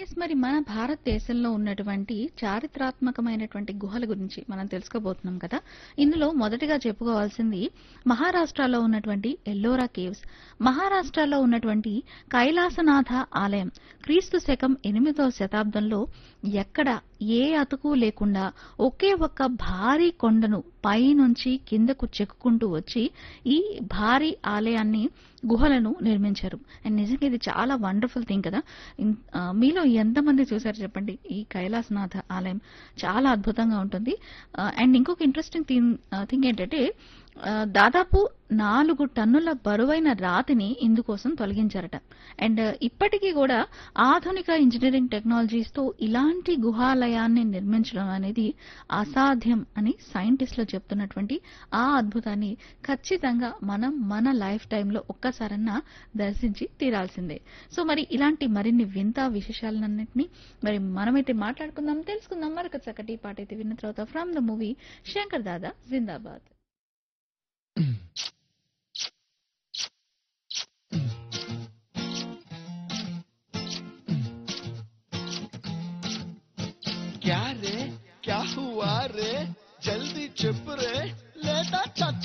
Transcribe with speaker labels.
Speaker 1: yes మరి మన భారతదేశంలో ఉన్నటువంటి చారిత్రాత్మకమైనటువంటి గుహల గురించి మనం తెలుసుకోబోతున్నాం కదా ఇందులో మొదటిగా చెప్పుకోవాల్సింది మహారాష్ట్రలో ఉన్నటువంటి ఎల్లోరా కేవ్స్ మహారాష్ట్రలో ఉన్నటువంటి కైలాసనాథ ఆలయం క్రీస్తు శకం ఎనిమిదవ శతాబ్దంలో ఎక్కడ ఏ అతుకు లేకుండా ఒకే ఒక్క భారీ కొండను పైనుంచి కిందకు చెక్కుకుంటూ వచ్చి ఈ భారీ ఆలయాన్ని గుహలను నిర్మించారు అండ్ నిజంగా ఇది చాలా వండర్ఫుల్ థింగ్ కదా ఇన్- ఆ, మీలో ఎంతమంది చూసారు చెప్పండి ఈ కైలాసనాథ ఆలయం చాలా అద్భుతంగా ఉంటుంది ఆ, అండ్ ఇంకొక ఇంట్రెస్టింగ్ థింగ్ థింగ్ ఏంటంటే ఆ, దాదాపు నాలుగు టన్నుల బరువైన రాతిని ఇందుకోసం తొలగించారట అండ్ ఇప్పటికీ కూడా ఆధునిక ఇంజనీరింగ్ టెక్నాలజీస్ తో ఇలాంటి గుహాలయాన్ని నిర్మించడం అనేది అసాధ్యం అని సైంటిస్టులు చెప్తున్నటువంటి ఆ అద్భుతాన్ని ఖచ్చితంగా మనం మన లైఫ్ టైంలో ఒక్కసారన్నా దర్శించి తీరాల్సిందే సో మరి ఇలాంటి మరిన్ని వింత విశేషాలన్నింటినీ మరి మనమైతే మాట్లాడుకుందాం తెలుసుకుందాం మరొక చక్కటి పాట అయితే విన్న తర్వాత from the movie Shankar Dada Zindabad
Speaker 2: क्या रे क्या हुआ रे जल्दी चुप रे लेटा चच